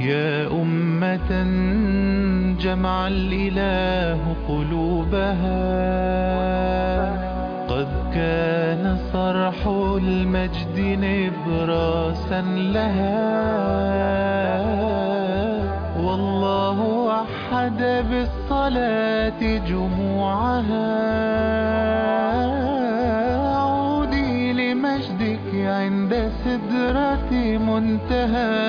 يا أمة جمع الإله قلوبها قد كان صرح المجد نبراسا لها والله وحد بالصلاة جموعها عودي لمجدك عند سدرة منتهى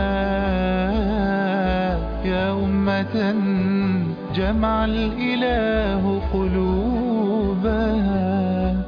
يا أمة جمع الإله قلوبها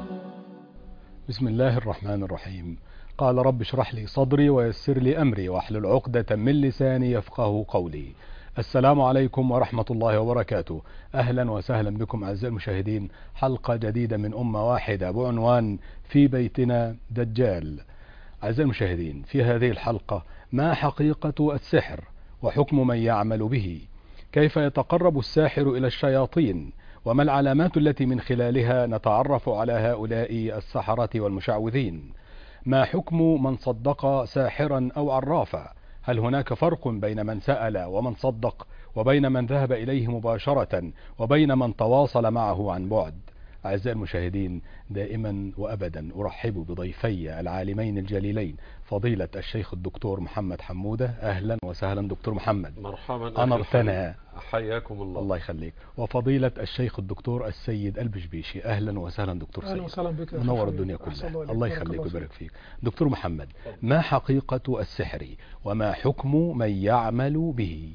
بسم الله الرحمن الرحيم قال رب اشرح لي صدري ويسر لي أمري واحلل عقدة من لساني يفقه قولي السلام عليكم ورحمة الله وبركاته أهلا وسهلا بكم أعزائي المشاهدين حلقة جديدة من أمة واحدة بعنوان في بيتنا دجال أعزائي المشاهدين في هذه الحلقة ما حقيقة السحر وحكم من يعمل به كيف يتقرب الساحر إلى الشياطين وما العلامات التي من خلالها نتعرف على هؤلاء السحرة والمشعوذين ما حكم من صدق ساحرا أو عرافا هل هناك فرق بين من سأل ومن صدق وبين من ذهب إليه مباشرة وبين من تواصل معه عن بعد أعزائي المشاهدين دائما وأبدا أرحب بضيفي العالمين الجليلين فضيلة الشيخ الدكتور محمد حمودة أهلا وسهلا دكتور محمد مرحبا أنرتنا حياكم الله الله يخليك وفضيلة الشيخ الدكتور السيد البشبيشي أهلا وسهلا دكتور اهلا سيد وسهلا بك يا منور أخي الدنيا حبيبي. أحسن كلها عليك. الله بارك يخليك فيك. ويبارك فيك دكتور محمد ما حقيقة السحر وما حكم من يعمل به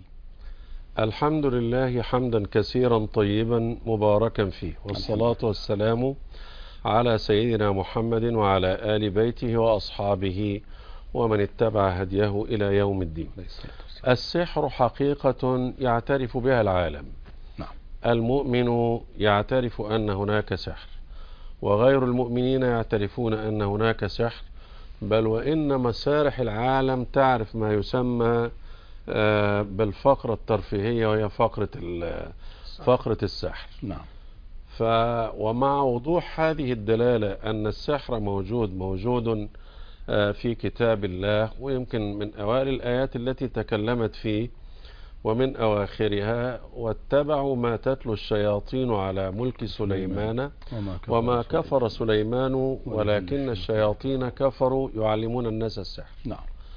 الحمد لله حمدا كثيرا طيبا مباركا فيه والصلاة والسلام على سيدنا محمد وعلى آل بيته وأصحابه ومن اتبع هديه إلى يوم الدين السحر حقيقة يعترف بها العالم نعم. المؤمن يعترف أن هناك سحر وغير المؤمنين يعترفون أن هناك سحر بل وإن مسارح العالم تعرف ما يسمى آه، بالفقرة الترفيهية وهي فقرة ال- فقرة السحر نعم ف ومع وضوح هذه الدلالة أن السحر موجود موجود آه، في كتاب الله ويمكن من أوائل الآيات التي تكلمت فيه ومن أواخرها واتبعوا ما تتلو الشياطين على ملك سليمان وما كفر, وما سليمان. كفر سليمان ولكن الشياطين كفروا يعلمون الناس السحر نعم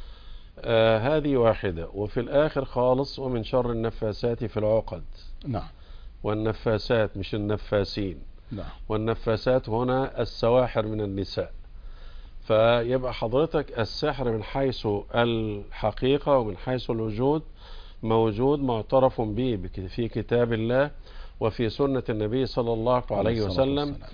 آه هذه واحدة وفي الآخر خالص ومن شر النفاسات في العقد نعم والنفاسات مش النفاسين نعم والنفاسات هنا السواحر من النساء فيبقى حضرتك السحر من حيث الحقيقة ومن حيث الوجود موجود معترف به بك- في كتاب الله وفي سنة النبي صلى الله عليه الصلاة وسلم والسلام.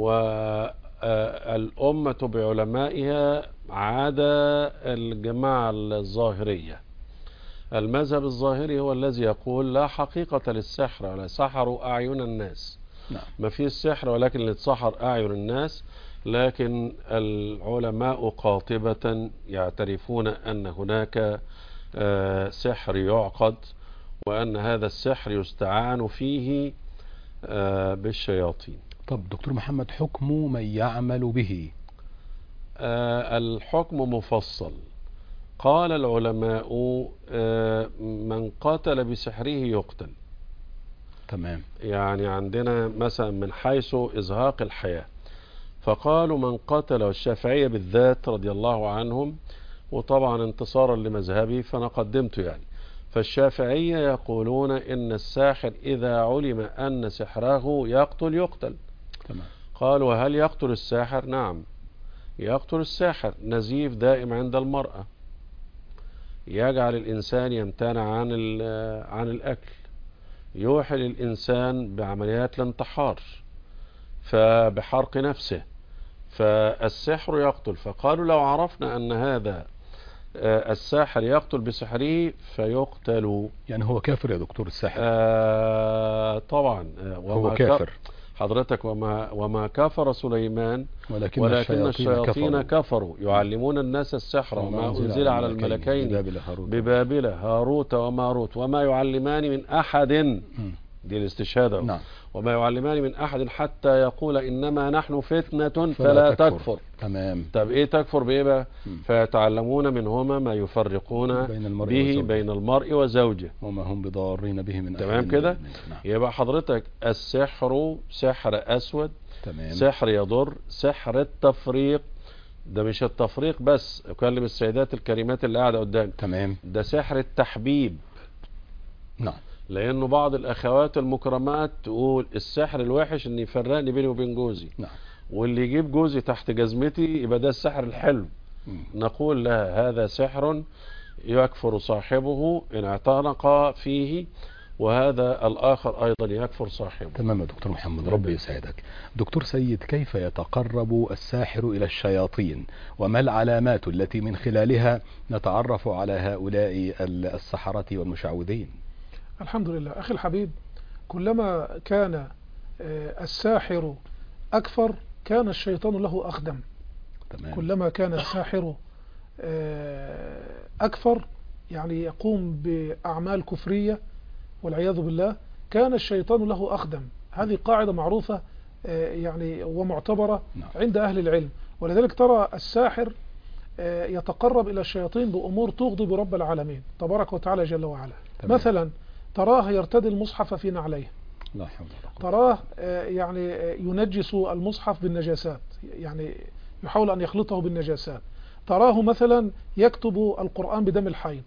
والأمة بعلمائها عدا الجماعة الظاهرية المذهب الظاهري هو الذي يقول لا حقيقة للسحر ولا سحروا أعين الناس نعم ما فيش سحر ولكن اللي اتسحر أعين الناس لكن العلماء قاطبة يعترفون أن هناك آه، سحر يعقد وأن هذا السحر يستعان فيه آه، بالشياطين طب دكتور محمد حكم من يعمل به آه، الحكم مفصل قال العلماء آه، من قتل بسحره يقتل تمام يعني عندنا مثلا من حيث إزهاق الحياة فقالوا من قتل والشافعية بالذات رضي الله عنهم وطبعا انتصارا لمذهبي فأنا قدمته يعني فالشافعية يقولون إن الساحر إذا علم أن سحره يقتل يقتل تمام قالوا هل يقتل الساحر نعم يقتل الساحر نزيف دائم عند المرأة يجعل الإنسان يمتنع عن ال- عن الأكل يوحي الإنسان بعمليات الانتحار فبحرق نفسه فالسحر يقتل فقالوا لو عرفنا أن هذا آه، الساحر يقتل بسحره فيقتل يعني هو كافر يا دكتور الساحر آه طبعا آه، هو وما ك- كافر حضرتك وما وما كفر سليمان ولكن, ولكن الشياطين كفروا كفروا يعلمون الناس السحر وما أنزل على الملكين ببابل هاروت ببابل هاروت وماروت وما يعلمان من أحد مم. دي الاستشهاد أهو. نعم وما يعلمان من أحد حتى يقول إنما نحن فتنة فلا, تكفر تمام طب إيه تكفر بإيه بقى مم. فيتعلمون منهما ما يفرقون بين المرء به وزوجه. بين المرء وزوجه وما هم بضارين به من تمام أحد كده؟ إلا بإذن الله. نعم يبقى حضرتك السحر سحر أسود تمام سحر يضر سحر التفريق ده مش التفريق بس أكلم السيدات الكريمات اللي قاعدة قدامي تمام ده سحر التحبيب نعم لأنه بعض الأخوات المكرمات تقول السحر الوحش إن يفرقني بيني وبين جوزي نعم واللي يجيب جوزي تحت جزمتي يبقى ده السحر الحلو مم. نقول لها هذا سحر يكفر صاحبه إن اعتنق فيه وهذا الآخر أيضا يكفر صاحبه تمام يا دكتور محمد ربي يسعدك دكتور سيد كيف يتقرب الساحر إلى الشياطين وما العلامات التي من خلالها نتعرف على هؤلاء ال- السحرة والمشعوذين الحمد لله أخي الحبيب كلما كان آه، الساحر أكثر كان الشيطان له أخدم تمام كلما كان الساحر آه، أكثر يعني يقوم بأعمال كفرية والعياذ بالله كان الشيطان له أخدم هذه قاعدة معروفة آه، يعني ومعتبرة نعم. عند أهل العلم ولذلك ترى الساحر آه، يتقرب إلى الشياطين بأمور تغضب رب العالمين تبارك وتعالى جل وعلا تمام. مثلا تراه يرتدي المصحف في نعليه لا حول ولا قوة تراه آه، يعني آه، ينجس المصحف بالنجاسات يعني يحاول أن يخلطه بالنجاسات تراه مثلا يكتب القرآن بدم الحيض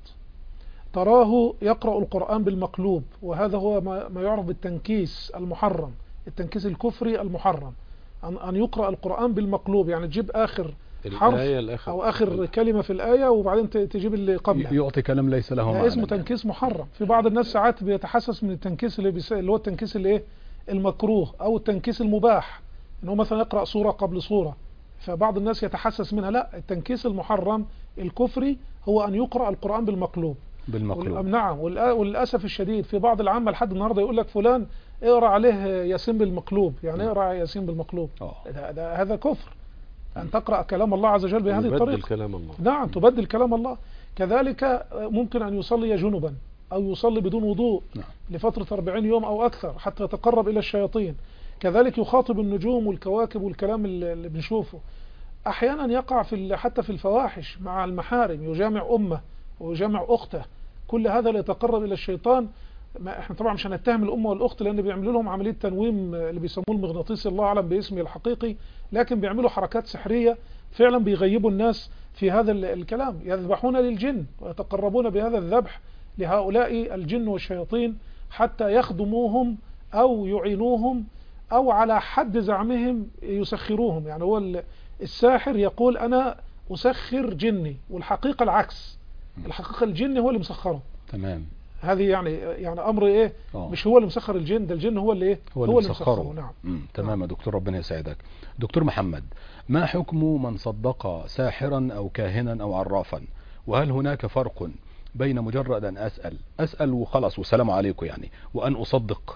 تراه يقرأ القرآن بالمقلوب وهذا هو ما ما يعرف بالتنكيس المحرم التنكيس الكفري المحرم أن أن يقرأ القرآن بالمقلوب يعني تجيب آخر حرف الآية الآخر أو آخر كلمة في الآية وبعدين ت- تجيب اللي قبلها يعطي كلام ليس له ده معنى اسمه تنكيس محرم في بعض الناس ساعات بيتحسس من التنكيس اللي, بيس... اللي هو التنكيس اللي ايه المكروه او التنكيس المباح ان هو مثلا يقرا سوره قبل سوره فبعض الناس يتحسس منها لا التنكيس المحرم الكفري هو ان يقرا القران بالمقلوب وال- بالمقلوب نعم والآ- وللاسف الشديد في بعض العامه لحد النهارده يقول لك فلان اقرا عليه ياسين بالمقلوب يعني اقرا ياسين بالمقلوب آه. ده ده هذا كفر ان تقرا كلام الله عز وجل بهذه يبدل الطريقه كلام الله نعم تبدل كلام الله كذلك ممكن أن يصلي جنبا أو يصلي بدون وضوء نعم. لفترة 40 يوم أو أكثر حتى يتقرب إلى الشياطين كذلك يخاطب النجوم والكواكب والكلام اللي اللي بنشوفه أحيانا يقع في ال- حتى في الفواحش مع المحارم يجامع أمه ويجامع أخته كل هذا ليتقرب إلى الشيطان ما احنا طبعا مش هنتهم الأم والأخت لأن بيعملوا لهم عملية تنويم اللي بيسموه المغناطيسي الله أعلم باسمه الحقيقي لكن بيعملوا حركات سحرية فعلا بيغيبوا الناس في هذا ال- الكلام يذبحون للجن ويتقربون بهذا الذبح لهؤلاء الجن والشياطين حتى يخدموهم أو يعينوهم أو على حد زعمهم يسخروهم يعني هو ال- الساحر يقول أنا أسخر جني والحقيقة العكس الحقيقة الجن هو اللي مسخره تمام هذه يعني يعني أمر إيه آه. مش هو اللي مسخر الجن ده الجن هو اللي إيه هو اللي مسخره نعم مم. تمام يا دكتور ربنا يسعدك دكتور محمد ما حكم من صدق ساحرا أو كاهنا أو عرافا وهل هناك فرق بين مجرد أن أسأل أسأل وخلاص والسلام عليكم يعني وأن أصدق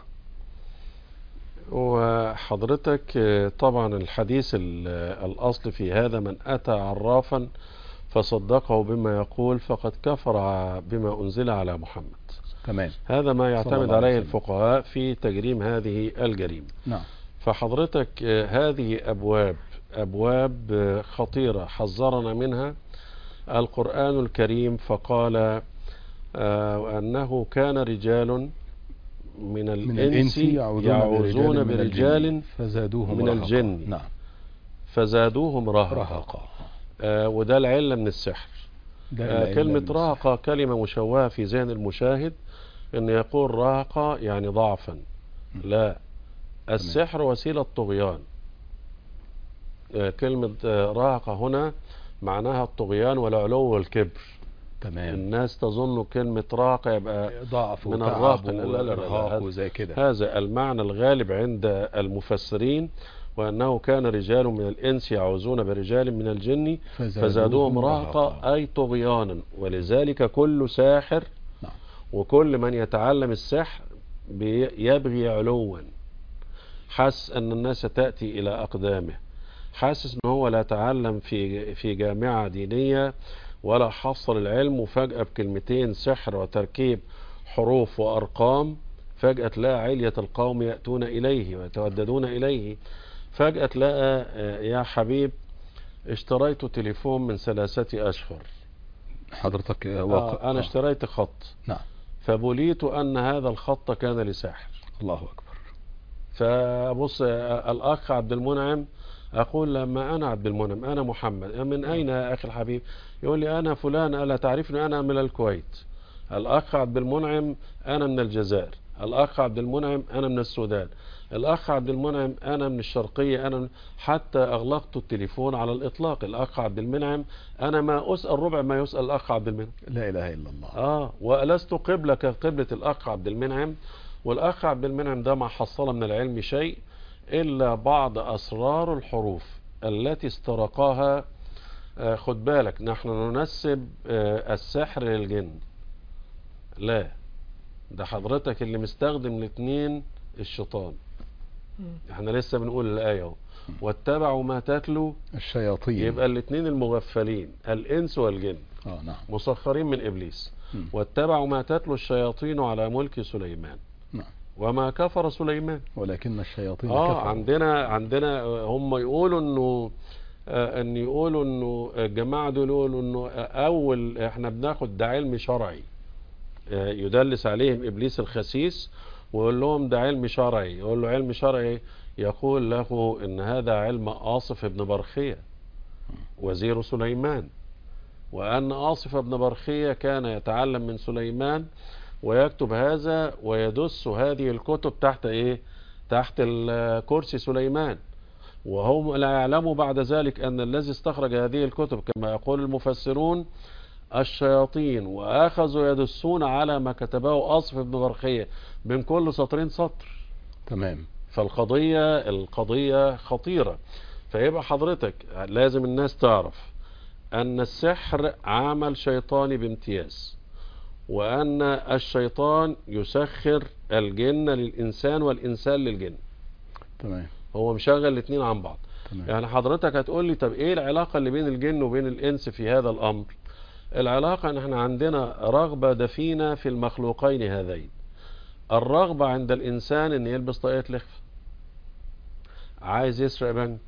وحضرتك آه، طبعا الحديث ال- الأصل في هذا من أتى عرافا فصدقه بما يقول فقد كفر بما أنزل على محمد تمام هذا ما صلى يعتمد الله عليه عليه وسلم. الفقهاء في تجريم هذه الجريمة نعم فحضرتك آه، هذه أبواب أبواب آه، خطيرة حذرنا منها القرآن الكريم فقال آه، أنه كان رجال من الإنس, من الإنس يعوذون, يعوذون برجال, برجال من الجن فزادوهم من رهقا. الجن. نعم فزادوهم رهقا رهقا آه، وده العلة من السحر ده آه، العلة كلمة من السحر. رهقة كلمة مشوهة في ذهن المشاهد أن يقول رهقة يعني ضعفا لا السحر وسيلة طغيان آه، كلمة آه، رهقة هنا معناها الطغيان والعلو والكبر تمام الناس تظن كلمة راقة يبقى ضعف من وتعب الرهق. لا، لا، لا، لا، وإرهاق هذا- وزي كده هذا المعنى الغالب عند المفسرين وأنه كان رجال من الإنس يعوذون برجال من الجن فزادوهم رهقا أي طغيانا ولذلك كل ساحر نعم. وكل من يتعلم السحر بي- يبغي علوا حس أن الناس تأتي إلى أقدامه حاسس أنه هو لا تعلم في في جامعة دينية ولا حصل العلم وفجأة بكلمتين سحر وتركيب حروف وأرقام فجأة تلاقى علية القوم يأتون إليه ويتوددون إليه فجأة تلاقى آه، يا حبيب اشتريت تليفون من ثلاثة أشهر حضرتك آه، آه واقع أنا آه. اشتريت خط نعم فبليت أن هذا الخط كان لساحر الله أكبر فبص آه، الأخ عبد المنعم أقول لما أنا عبد المنعم أنا محمد من أين يا أخي الحبيب يقول لي أنا فلان ألا تعرفني أنا من الكويت الأخ عبد المنعم أنا من الجزائر الأخ عبد المنعم أنا من السودان الأخ عبد المنعم أنا من الشرقية أنا من حتى أغلقت التليفون على الإطلاق الأخ عبد المنعم أنا ما أسأل ربع ما يسأل الأخ عبد المنعم لا إله إلا الله آه ولست قبلة كقبلة الأخ عبد المنعم والأخ عبد المنعم ده ما حصل من العلم شيء إلا بعض أسرار الحروف التي استرقاها آه، خد بالك نحن ننسب آه، السحر للجن لا ده حضرتك اللي مستخدم الاثنين الشيطان مم. احنا لسه بنقول الآية اهو واتبعوا ما تتلو الشياطين يبقى الاثنين المغفلين الإنس والجن آه نعم مسخرين من إبليس مم. واتبعوا ما تتلو الشياطين على ملك سليمان نعم وما كفر سليمان ولكن الشياطين اه كفروا عندنا عندنا هم يقولوا انه آه، ان يقولوا انه الجماعه دول يقولوا انه اول احنا بناخد ده علم شرعي آه، يدلس عليهم ابليس الخسيس ويقول لهم ده علم شرعي يقول له علم شرعي يقول له ان هذا علم آصف بن برخية وزير سليمان وأن آصف بن برخية كان يتعلم من سليمان ويكتب هذا ويدس هذه الكتب تحت ايه تحت ال- كرسي سليمان وهم لا يعلموا بعد ذلك أن الذي استخرج هذه الكتب كما يقول المفسرون الشياطين وأخذوا يدسون على ما كتبه أصف بن برخية من كل سطرين سطر تمام فالقضية القضية خطيرة فيبقى حضرتك لازم الناس تعرف أن السحر عمل شيطاني بامتياز وأن الشيطان يسخر الجن للإنسان والإنسان للجن تمام هو مشغل الاثنين عن بعض تمام يعني حضرتك هتقول لي طب ايه العلاقة اللي بين الجن وبين الانس في هذا الامر العلاقة ان احنا عندنا رغبة دفينة في المخلوقين هذين الرغبة عند الانسان ان يلبس طاقية لخفة عايز يسرق بنك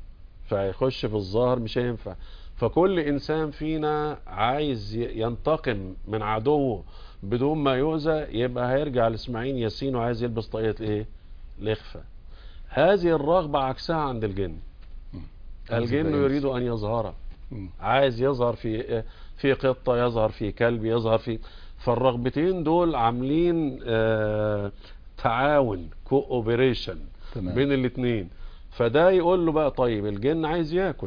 فيخش في الظاهر مش هينفع فكل انسان فينا عايز ي- ينتقم من عدوه بدون ما يؤذى يبقى هيرجع لاسماعيل ياسين وعايز يلبس طاقية ايه لخفة هذه الرغبة عكسها عند الجن الجن الإنس. يريد أن يظهر مم. عايز يظهر في في قطة يظهر في كلب يظهر في فالرغبتين دول عاملين آه تعاون كوبريشن تمام بين الاثنين فده يقول له بقى طيب الجن عايز ياكل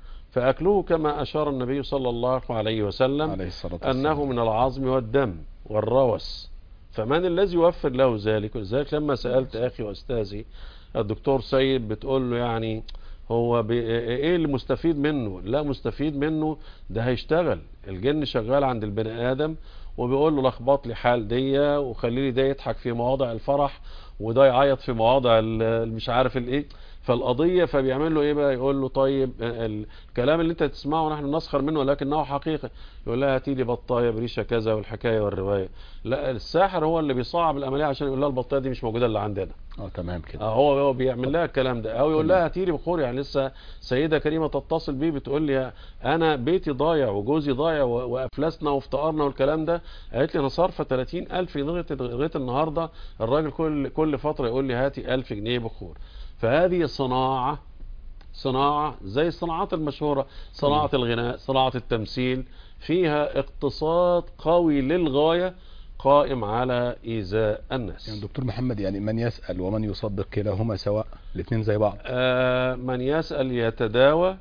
فأكله كما أشار النبي صلى الله عليه وسلم عليه الصلاة والسلام أنه من العظم والدم والروس فمن الذي يوفر له ذلك ولذلك لما سألت أخي وأستاذي الدكتور سيد بتقول له يعني هو بي ايه اللي مستفيد منه لا مستفيد منه ده هيشتغل الجن شغال عند البني ادم وبيقول له لخبط لي حال دي وخلي لي ده يضحك في مواضع الفرح وده يعيط في مواضع ال- مش عارف الايه فالقضية فبيعمل له ايه بقى يقول له طيب ال- الكلام اللي انت تسمعه نحن نسخر منه ولكنه حقيقة يقول لها هاتي لي بطاية بريشة كذا والحكاية والرواية لا الساحر هو اللي بيصعب العملية عشان يقول لها البطاية دي مش موجودة اللي عندنا اه تمام كده اه هو هو بيعمل لها الكلام ده او يقول تمام. لها هاتي لي بخور يعني لسه سيده كريمه تتصل بي بتقول لي انا بيتي ضايع وجوزي ضايع و- وافلسنا وافتقرنا والكلام ده قالت لي انا صارفه 30000 لغايه لغايه النهارده الراجل كل كل فتره يقول لي هاتي 1000 جنيه بخور فهذه صناعه صناعه زي الصناعات المشهوره صناعه الغناء صناعه التمثيل فيها اقتصاد قوي للغايه قائم على ايذاء الناس يعني دكتور محمد يعني من يسأل ومن يصدق كلاهما سواء الاثنين زي بعض آه، من يسأل يتداوى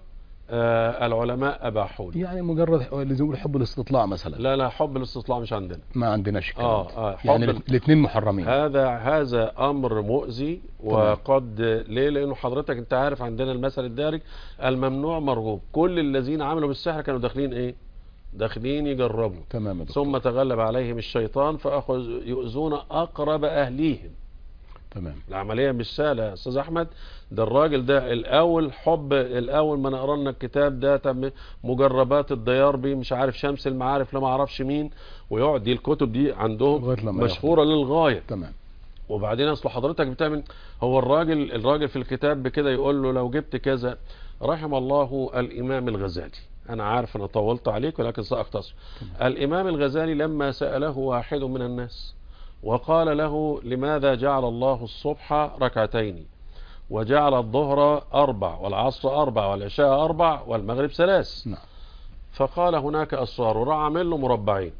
آه، العلماء أباحون يعني مجرد اللي زي ما بيقولوا حب الاستطلاع مثلا لا لا حب الاستطلاع مش عندنا ما عندناش الكلام آه، ده. آه، حب يعني ال- الاثنين محرمين هذا هذا أمر مؤذي وقد ليه لأنه حضرتك أنت عارف عندنا المثل الدارج الممنوع مرغوب كل الذين عملوا بالسحر كانوا داخلين إيه داخلين يجربوا تمام يا دكتور ثم تغلب عليهم الشيطان فأخذ يؤذون أقرب أهليهم تمام العملية مش سهلة يا أستاذ أحمد ده الراجل ده الأول حب الأول ما نقرا لنا الكتاب ده تم مجربات الديار بيه مش عارف شمس المعارف لا ما أعرفش مين ويقعد دي الكتب دي عندهم لغاية لما مشهورة للغاية تمام وبعدين اصل حضرتك بتعمل هو الراجل الراجل في الكتاب بكده يقول له لو جبت كذا رحم الله الامام الغزالي انا عارف انا طولت عليك ولكن ساختصر الامام الغزالي لما ساله واحد من الناس وقال له لماذا جعل الله الصبح ركعتين وجعل الظهر أربع والعصر أربع والعشاء أربع والمغرب ثلاث نعم فقال هناك أسرار وراح عامل له مربعين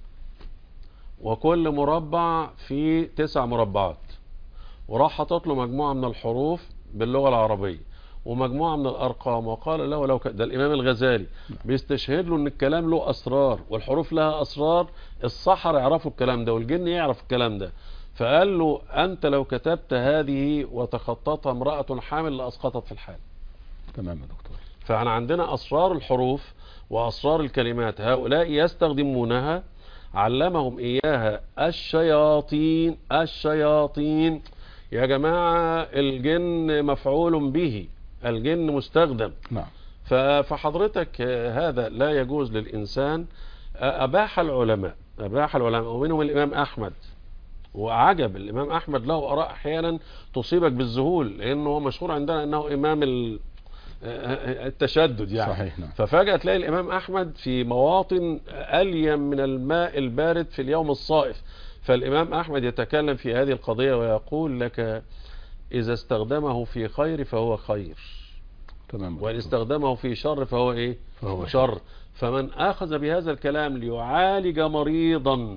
وكل مربع فيه تسع مربعات وراح حاطط له مجموعة من الحروف باللغة العربية ومجموعة من الأرقام وقال له لو ك... ده الإمام الغزالي بيستشهد له إن الكلام له أسرار والحروف لها أسرار السحر يعرفوا الكلام ده والجن يعرف الكلام ده فقال له أنت لو كتبت هذه وتخططها امرأة حامل لأسقطت في الحال تمام يا دكتور فاحنا عندنا أسرار الحروف وأسرار الكلمات هؤلاء يستخدمونها علمهم إياها الشياطين الشياطين يا جماعة الجن مفعول به الجن مستخدم نعم ف- فحضرتك آه، هذا لا يجوز للإنسان آه، أباح العلماء أباح العلماء ومنهم الإمام أحمد وعجب الإمام أحمد له آراء أحيانا تصيبك بالذهول لأنه هو مشهور عندنا أنه إمام ال- آه، التشدد يعني صحيح نعم ففجأة تلاقي الإمام أحمد في مواطن أليم من الماء البارد في اليوم الصائف فالإمام أحمد يتكلم في هذه القضية ويقول لك إذا استخدمه في خير فهو خير تمام يا وإن دكتور. استخدمه في شر فهو إيه فهو شر فمن أخذ بهذا الكلام ليعالج مريضا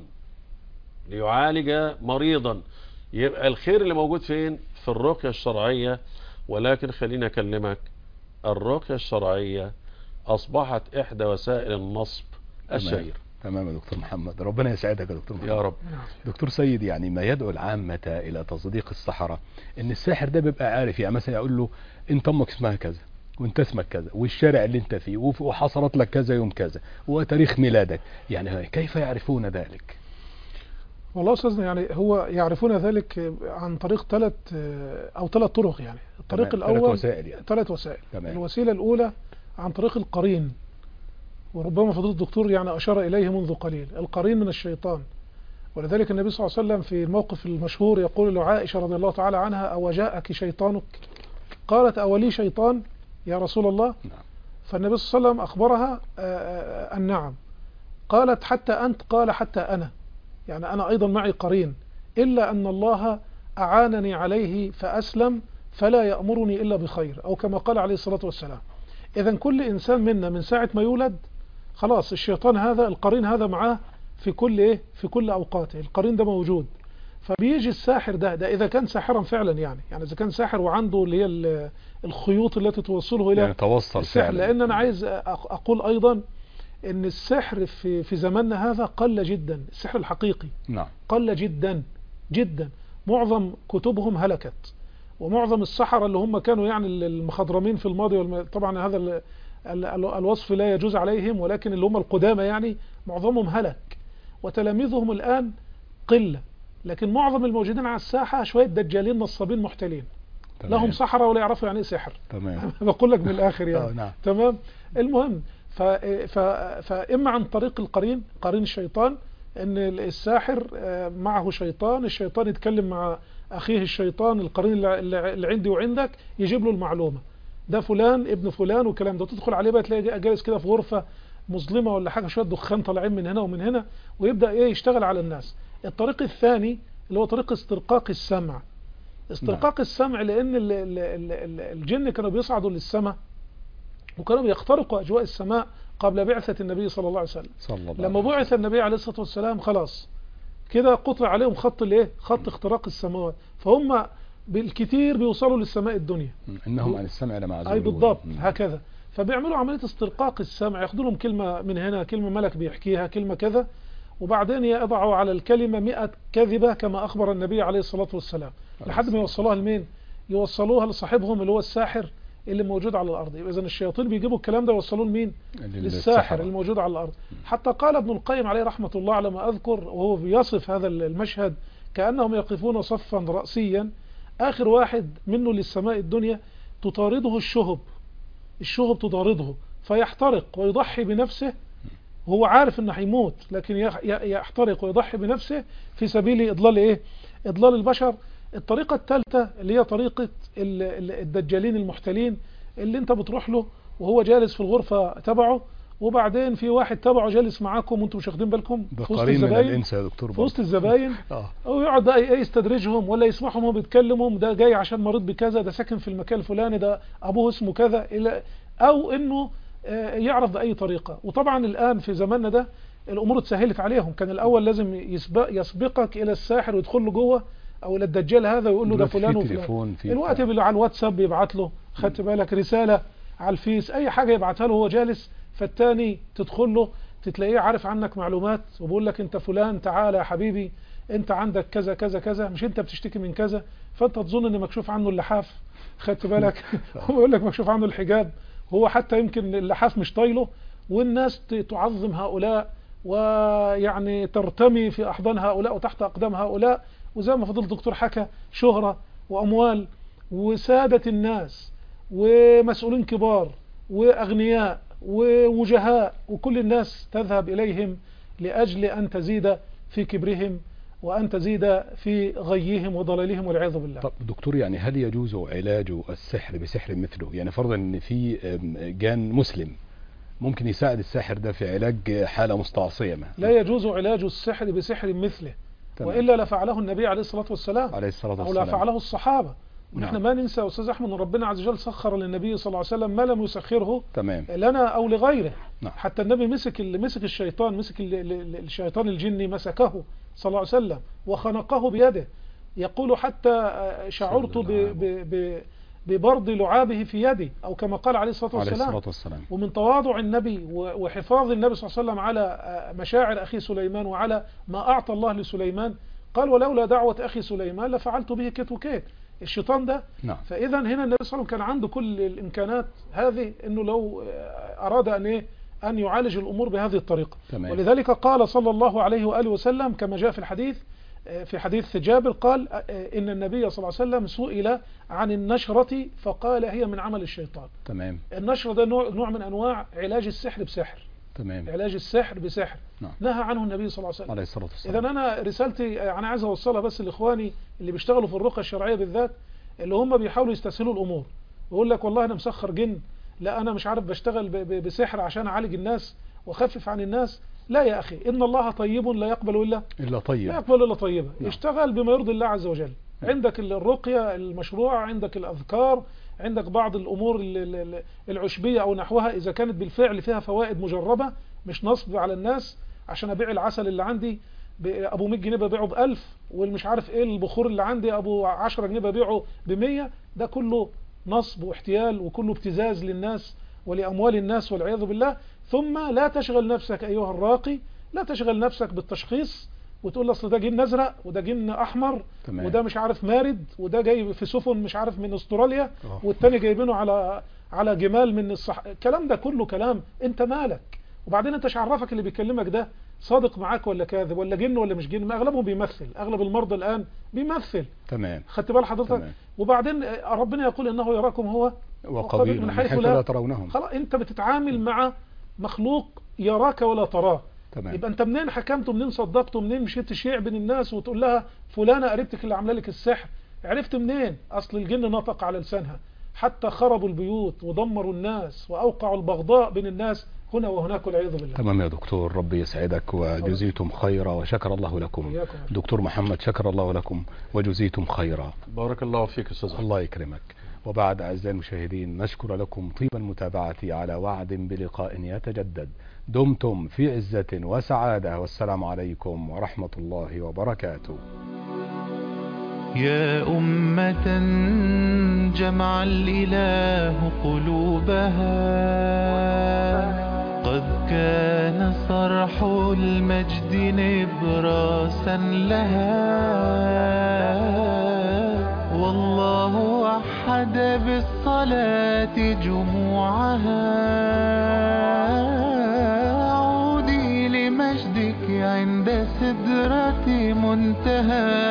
ليعالج مريضا يبقى الخير اللي موجود فين في الرقية الشرعية ولكن خليني أكلمك الرقية الشرعية أصبحت إحدى وسائل النصب تمام. الشهير تمام يا دكتور محمد ربنا يسعدك يا دكتور محمد يا رب دكتور سيد يعني ما يدعو العامة إلى تصديق السحرة إن الساحر ده بيبقى عارف يعني مثلا يقول له أنت أمك اسمها كذا وأنت اسمك كذا والشارع اللي أنت فيه وف- وحصلت لك كذا يوم كذا وتاريخ ميلادك يعني كيف يعرفون ذلك؟ والله أستاذنا يعني هو يعرفون ذلك عن طريق ثلاث أو ثلاث طرق يعني الطريق تمام. ثلاث الأول وسائل يعني ثلاث وسائل تمام. الوسيلة الأولى عن طريق القرين وربما فضيلة الدكتور يعني أشار إليه منذ قليل القرين من الشيطان ولذلك النبي صلى الله عليه وسلم في الموقف المشهور يقول لعائشة رضي الله تعالى عنها أو جاءك شيطانك قالت أولي شيطان يا رسول الله نعم. فالنبي صلى الله عليه وسلم أخبرها آه، آه، أن نعم قالت حتى أنت قال حتى أنا يعني أنا أيضا معي قرين إلا أن الله أعانني عليه فأسلم فلا يأمرني إلا بخير أو كما قال عليه الصلاة والسلام إذا كل إنسان منا من ساعة ما يولد خلاص الشيطان هذا القرين هذا معاه في كل إيه في كل أوقاته القرين ده موجود فبيجي الساحر ده ده إذا كان ساحرا فعلا يعني يعني إذا كان ساحر وعنده اللي هي ال- الخيوط التي توصله إلى يعني توصل السحر فعلا لان انا عايز أق- اقول ايضا ان السحر في في زماننا هذا قل جدا السحر الحقيقي نعم قل جدا جدا معظم كتبهم هلكت ومعظم السحرة اللي هم كانوا يعني المخضرمين في الماضي والم... طبعا هذا ال... ال... ال- الوصف لا يجوز عليهم ولكن اللي هم القدامى يعني معظمهم هلك وتلاميذهم الآن قلة لكن معظم الموجودين على الساحة شوية دجالين نصابين محتلين تمام. لهم سحرة ولا يعرفوا يعني ايه سحر تمام بقول لك من الآخر آه، يعني نعم تمام المهم ف... ف... فإما عن طريق القرين قرين الشيطان ان الساحر آه، معه شيطان الشيطان يتكلم مع اخيه الشيطان القرين اللي- اللي اللي عندي وعندك يجيب له المعلومة ده فلان ابن فلان والكلام ده تدخل عليه بقى تلاقي جالس كده في غرفة مظلمة ولا حاجة شوية دخان طالعين من هنا ومن هنا ويبدأ ايه يشتغل على الناس الطريق الثاني اللي هو طريق استرقاق السمع استرقاق السمع لان ال- ال- ال- ال- الجن كانوا بيصعدوا للسماء وكانوا بيخترقوا اجواء السماء قبل بعثة النبي صلى الله عليه وسلم صلى الله لما عليه بعث النبي عليه الصلاة والسلام خلاص كده قطع عليهم خط الايه خط اختراق السماوات فهم بالكثير بيوصلوا للسماء الدنيا وسلم. انهم عن السمع لمعزولون اي بالضبط مم. هكذا فبيعملوا عملية استرقاق السمع ياخدوا لهم كلمة من هنا كلمة ملك بيحكيها كلمة كذا وبعدين يضعوا على الكلمة مئة كذبة كما أخبر النبي عليه الصلاة والسلام لحد ما يوصلوها لمين يوصلوها لصاحبهم اللي هو الساحر اللي موجود على الأرض إذا الشياطين بيجيبوا الكلام ده يوصلوه لمين للساحر للسحرة. الموجود على الأرض حتى قال ابن القيم عليه رحمة الله على ما أذكر وهو بيصف هذا المشهد كأنهم يقفون صفا رأسيا آخر واحد منه للسماء الدنيا تطارده الشهب الشهب تطارده فيحترق ويضحي بنفسه وهو عارف انه هيموت لكن يح- ي- يحترق ويضحي بنفسه في سبيل اضلال ايه اضلال البشر الطريقة الثالثة اللي هي طريقة ال- ال- الدجالين المحتلين اللي انت بتروح له وهو جالس في الغرفة تبعه وبعدين في واحد تبعه جالس معاكم وانتم مش واخدين بالكم ده في وسط قرين من الزباين الانس يا دكتور في وسط برضه. الزباين اه او يقعد بقى ايه يستدرجهم ولا يسمعهم وهم بيتكلموا ده جاي عشان مريض بكذا ده ساكن في المكان الفلاني ده ابوه اسمه كذا الى او انه آه، يعرف باي طريقه وطبعا الان في زماننا ده الامور اتسهلت عليهم كان الاول لازم يسبق يسبقك الى الساحر ويدخل له جوه او الى الدجال هذا ويقول له ده دلوقتي فلان في وفلان تليفون في الوقت بتاع. بال- على الواتساب بيبعت له خدت بالك رساله على الفيس اي حاجه يبعتها له وهو جالس فالتاني تدخل له تتلاقيه عارف عنك معلومات وبيقول لك انت فلان تعالى يا حبيبي انت عندك كذا كذا كذا مش انت بتشتكي من كذا فانت تظن ان مكشوف عنه اللحاف خدت بالك هو يقول لك مكشوف عنه الحجاب هو حتى يمكن اللحاف مش طايله والناس ت- تعظم هؤلاء ويعني ترتمي في احضان هؤلاء وتحت اقدام هؤلاء وزي ما فضل الدكتور حكى شهرة واموال وسادة الناس ومسؤولين كبار واغنياء ووجهاء وكل الناس تذهب اليهم لاجل ان تزيد في كبرهم وان تزيد في غيهم وضلالهم والعياذ بالله طب دكتور يعني هل يجوز علاج السحر بسحر مثله يعني فرضا ان في أم، جان مسلم ممكن يساعد الساحر ده في علاج حالة مستعصية ما لا يجوز علاج السحر بسحر مثله تمام. والا لفعله النبي عليه الصلاه والسلام عليه الصلاة او لا والسلام فعله الصحابه ونحن نعم. ما ننسى يا استاذ احمد ان ربنا عز وجل سخر للنبي صلى الله عليه وسلم ما لم يسخره تمام لنا او لغيره نعم. حتى النبي مسك ال- مسك الشيطان مسك ال- ال- ال- الشيطان الجني مسكه صلى الله عليه وسلم وخنقه بيده يقول حتى آه، شعرت ب- ب- ب- ببرد لعابه في يدي او كما قال عليه الصلاه عليه والسلام الصلاة والسلام ومن تواضع النبي و- وحفاظ النبي صلى الله عليه وسلم على آه، مشاعر أخي سليمان وعلى ما أعطى الله لسليمان قال ولولا دعوة أخي سليمان لفعلت به كت وكيت الشيطان ده نعم فإذا هنا النبي صلى الله عليه وسلم كان عنده كل الإمكانات هذه أنه لو آه، أراد أن إيه أن يعالج الأمور بهذه الطريقة تمام ولذلك قال صلى الله عليه وآله وسلم كما جاء في الحديث آه، في حديث جابر قال آه، آه، إن النبي صلى الله عليه وسلم سئل عن النشرة فقال هي من عمل الشيطان تمام النشر ده نوع, نوع من انواع علاج السحر بسحر تمام علاج السحر بسحر نعم. نهى عنه النبي صلى الله عليه وسلم عليه الصلاة اذا والسلام انا رسالتي انا عايز اوصلها بس لاخواني اللي بيشتغلوا في الرقى الشرعيه بالذات اللي هم بيحاولوا يستسهلوا الامور ويقول لك والله انا مسخر جن لا انا مش عارف بشتغل ب- ب- بسحر عشان اعالج الناس واخفف عن الناس لا يا اخي ان الله طيب لا يقبل الا إلا لا طيب يقبل الا طيبه نعم. اشتغل بما يرضي الله عز وجل نعم. عندك الرقيه المشروعه عندك الاذكار عندك بعض الامور ال- ال- ال- العشبيه او نحوها اذا كانت بالفعل فيها فوائد مجربه مش نصب على الناس عشان ابيع العسل اللي عندي ب- ابو 100 جنيه ببيعه ب 1000 والمش عارف ايه البخور اللي عندي ابو 10 جنيه ببيعه ب 100 ده كله نصب واحتيال وكله ابتزاز للناس ولاموال الناس والعياذ بالله ثم لا تشغل نفسك ايها الراقي لا تشغل نفسك بالتشخيص وتقول اصل ده جن ازرق وده جن احمر تمام وده مش عارف مارد وده جاي في سفن مش عارف من استراليا آه. والتاني جايبينه على على جمال من الصح الكلام ده كله كلام انت مالك وبعدين انت مش عرفك اللي بيكلمك ده صادق معاك ولا كاذب ولا جن ولا مش جن ما اغلبهم بيمثل اغلب المرضى الان بيمثل تمام خدت بال حضرتك تمام وبعدين آه، ربنا يقول انه يراكم هو وقبيل من من حيث حيث لا- لا ترونهم خلاص انت بتتعامل مع مخلوق يراك ولا تراه تمام يبقى انت منين حكمته منين صدقته منين مشيت تشيع بين الناس وتقول لها فلانه قريبتك اللي عامله لك السحر عرفت منين اصل الجن نطق على لسانها حتى خربوا البيوت ودمروا الناس واوقعوا البغضاء بين الناس هنا وهناك والعياذ بالله تمام يا دكتور ربي يسعدك وجزيتم خيرا وشكر الله لكم إياكم. دكتور محمد شكر الله لكم وجزيتم خيرا بارك الله فيك يا استاذ أحمد. الله يكرمك وبعد أعزائي المشاهدين نشكر لكم طيب المتابعة على وعد بلقاء يتجدد دمتم في عزة وسعادة والسلام عليكم ورحمة الله وبركاته يا أمة جمع الإله قلوبها قد كان صرح المجد نبراسا لها والله وحد بالصلاة جموعها عودي لمجدك عند سدرة منتهى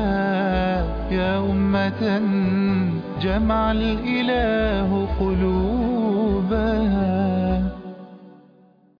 يا أمة جمع الإله قلوبها